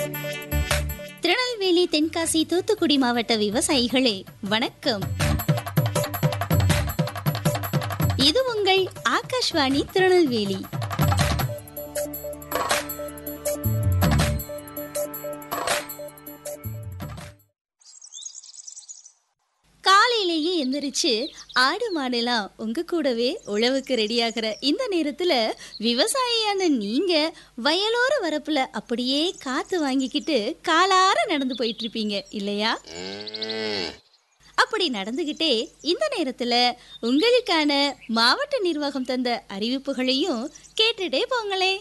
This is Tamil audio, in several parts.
திருநெல்வேலி தென்காசி தூத்துக்குடி மாவட்ட விவசாயிகளே வணக்கம் இது உங்கள் ஆகாஷ்வாணி திருநெல்வேலி காலையிலேயே எந்திரிச்சு ஆடு மாடெல்லாம் உங்க கூடவே உழவுக்கு ரெடியாகிற இந்த நேரத்துல விவசாயியான நீங்க வயலோர வரப்புல அப்படியே காத்து வாங்கிக்கிட்டு காலார நடந்து போயிட்டு இருப்பீங்க இல்லையா அப்படி நடந்துகிட்டே இந்த நேரத்துல உங்களுக்கான மாவட்ட நிர்வாகம் தந்த அறிவிப்புகளையும் கேட்டுட்டே போங்களே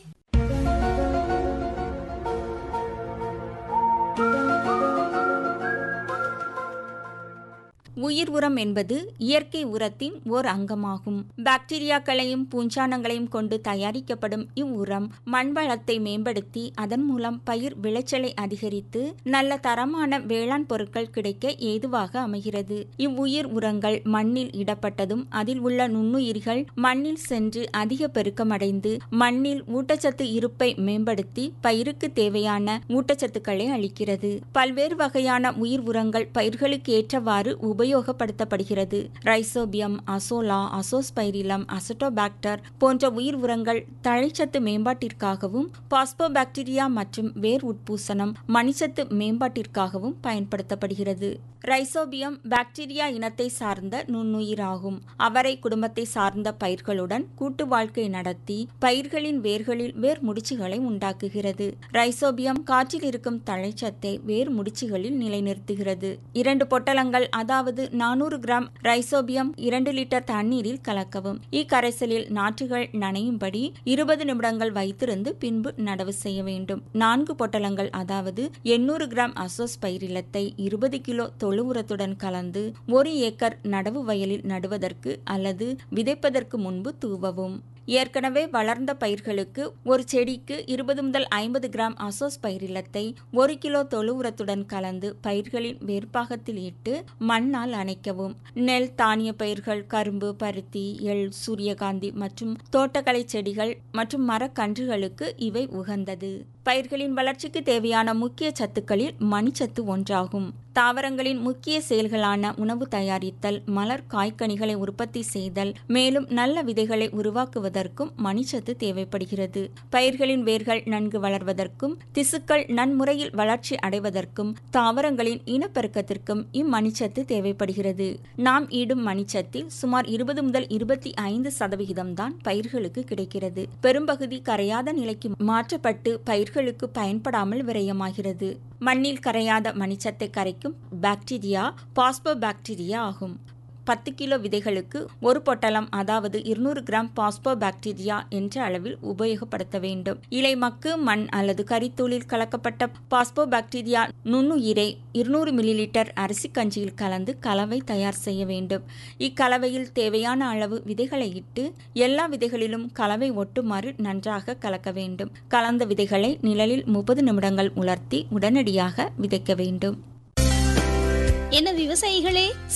உயிர் உரம் என்பது இயற்கை உரத்தின் ஓர் அங்கமாகும் பாக்டீரியாக்களையும் பூஞ்சானங்களையும் கொண்டு தயாரிக்கப்படும் இவ்வுரம் மண் வளத்தை மேம்படுத்தி அதன் மூலம் பயிர் விளைச்சலை அதிகரித்து நல்ல தரமான வேளாண் பொருட்கள் கிடைக்க ஏதுவாக அமைகிறது இவ்வுயிர் உரங்கள் மண்ணில் இடப்பட்டதும் அதில் உள்ள நுண்ணுயிர்கள் மண்ணில் சென்று அதிக பெருக்கமடைந்து மண்ணில் ஊட்டச்சத்து இருப்பை மேம்படுத்தி பயிருக்கு தேவையான ஊட்டச்சத்துக்களை அளிக்கிறது பல்வேறு வகையான உயிர் உரங்கள் பயிர்களுக்கு ஏற்றவாறு உபயோகப்படுத்தப்படுகிறது ரைசோபியம் அசோலா அசோஸ்பைரிலம் அசட்டோபாக்டர் போன்ற உயிர் உரங்கள் தழைச்சத்து மேம்பாட்டிற்காகவும் பாஸ்போபாக்டீரியா மற்றும் வேர் உட்பூசனம் மணிச்சத்து மேம்பாட்டிற்காகவும் பயன்படுத்தப்படுகிறது ரைசோபியம் பாக்டீரியா இனத்தை சார்ந்த நுண்ணுயிராகும் அவரை குடும்பத்தை சார்ந்த பயிர்களுடன் கூட்டு வாழ்க்கை நடத்தி பயிர்களின் வேர்களில் வேர் முடிச்சுகளை உண்டாக்குகிறது ரைசோபியம் காற்றில் இருக்கும் தழைச்சத்தை வேர் முடிச்சுகளில் நிலைநிறுத்துகிறது இரண்டு பொட்டலங்கள் அதாவது நானூறு கிராம் ரைசோபியம் இரண்டு லிட்டர் தண்ணீரில் கலக்கவும் இக்கரைசலில் நாற்றுகள் நனையும்படி இருபது நிமிடங்கள் வைத்திருந்து பின்பு நடவு செய்ய வேண்டும் நான்கு பொட்டலங்கள் அதாவது எண்ணூறு கிராம் அசோஸ்பைரிலத்தை இருபது கிலோ தொழு உரத்துடன் கலந்து ஒரு ஏக்கர் நடவு வயலில் நடுவதற்கு அல்லது விதைப்பதற்கு முன்பு தூவவும் ஏற்கனவே வளர்ந்த பயிர்களுக்கு ஒரு செடிக்கு இருபது முதல் ஐம்பது கிராம் அசோஸ் பயிரிலத்தை ஒரு கிலோ தொழு உரத்துடன் கலந்து பயிர்களின் வேர்ப்பாகத்தில் இட்டு மண்ணால் அணைக்கவும் நெல் தானிய பயிர்கள் கரும்பு பருத்தி எள் சூரியகாந்தி மற்றும் தோட்டக்கலை செடிகள் மற்றும் மரக்கன்றுகளுக்கு இவை உகந்தது பயிர்களின் வளர்ச்சிக்கு தேவையான முக்கிய சத்துக்களில் மணிச்சத்து ஒன்றாகும் தாவரங்களின் முக்கிய செயல்களான உணவு தயாரித்தல் மலர் காய்கனிகளை உற்பத்தி செய்தல் மேலும் நல்ல விதைகளை உருவாக்குவதற்கும் மணிச்சத்து தேவைப்படுகிறது பயிர்களின் வேர்கள் நன்கு வளர்வதற்கும் திசுக்கள் நன்முறையில் வளர்ச்சி அடைவதற்கும் தாவரங்களின் இனப்பெருக்கத்திற்கும் இம்மணிச்சத்து தேவைப்படுகிறது நாம் ஈடும் மணிச்சத்தில் சுமார் இருபது முதல் இருபத்தி ஐந்து சதவிகிதம் தான் பயிர்களுக்கு கிடைக்கிறது பெரும்பகுதி கரையாத நிலைக்கு மாற்றப்பட்டு பயிர்களுக்கு பயன்படாமல் விரயமாகிறது மண்ணில் கரையாத மணிச்சத்தை கரைக்கும் பாக்டீரியா பாஸ்போ பாக்டீரியா ஆகும் பத்து கிலோ விதைகளுக்கு ஒரு பொட்டலம் அதாவது இருநூறு கிராம் பாஸ்போ பாக்டீரியா என்ற அளவில் உபயோகப்படுத்த வேண்டும் இலை மக்கு மண் அல்லது கரித்தூளில் கலக்கப்பட்ட பாஸ்போ பாக்டீரியா நுண்ணுயிரை இருநூறு மில்லிலிட்டர் அரிசி கஞ்சியில் கலந்து கலவை தயார் செய்ய வேண்டும் இக்கலவையில் தேவையான அளவு விதைகளை இட்டு எல்லா விதைகளிலும் கலவை ஒட்டுமாறு நன்றாக கலக்க வேண்டும் கலந்த விதைகளை நிழலில் முப்பது நிமிடங்கள் உலர்த்தி உடனடியாக விதைக்க வேண்டும் என்ன விவசாயிகளே